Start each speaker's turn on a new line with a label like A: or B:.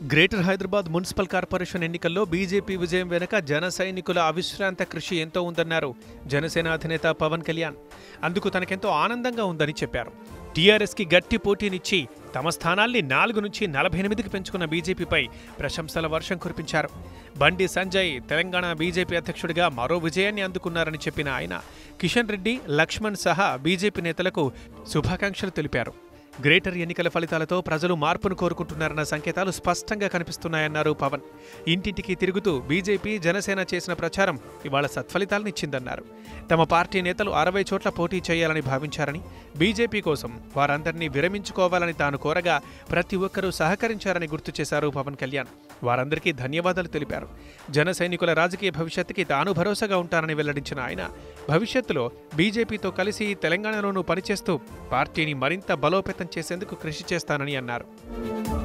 A: greater Hyderabad municipal corporation ఎన్నికల్లో BJP విజయం వెనుక జన సైనికుల అవిశ్రాంత కృషి ఎంతో ఉందన్నారు జనసేన అధినేత పవన్ కళ్యాణ్ అందుకు తనకెంతో ఆనందంగా ఉందని చెప్పారు టీఆర్ఎస్కి గట్టి పోటీనిచ్చి తమ స్థానాల్ని నాలుగు నుంచి నలభై ఎనిమిదికి పెంచుకున్న బీజేపీపై ప్రశంసల వర్షం కురిపించారు బండి సంజయ్ తెలంగాణ బీజేపీ అధ్యక్షుడిగా మరో విజయాన్ని అందుకున్నారని చెప్పిన ఆయన కిషన్ రెడ్డి లక్ష్మణ్ సహా బీజేపీ నేతలకు శుభాకాంక్షలు తెలిపారు గ్రేటర్ ఎన్నికల ఫలితాలతో ప్రజలు మార్పును కోరుకుంటున్నారన్న సంకేతాలు స్పష్టంగా కనిపిస్తున్నాయన్నారు పవన్ ఇంటింటికి తిరుగుతూ బీజేపీ జనసేన చేసిన ప్రచారం ఇవాళ సత్ఫలితాలనిచ్చిందన్నారు తమ పార్టీ నేతలు అరవై చోట్ల పోటీ చేయాలని భావించారని బీజేపీ కోసం వారందరినీ విరమించుకోవాలని తాను కోరగా ప్రతి ఒక్కరూ సహకరించారని గుర్తు చేశారు పవన్ కళ్యాణ్ వారందరికీ ధన్యవాదాలు తెలిపారు జన సైనికుల రాజకీయ భవిష్యత్తుకి తాను భరోసాగా ఉంటానని వెల్లడించిన ఆయన భవిష్యత్తులో బీజేపీతో కలిసి తెలంగాణలోనూ పనిచేస్తూ పార్టీని మరింత బలోపేతం చేసేందుకు కృషి చేస్తానని అన్నారు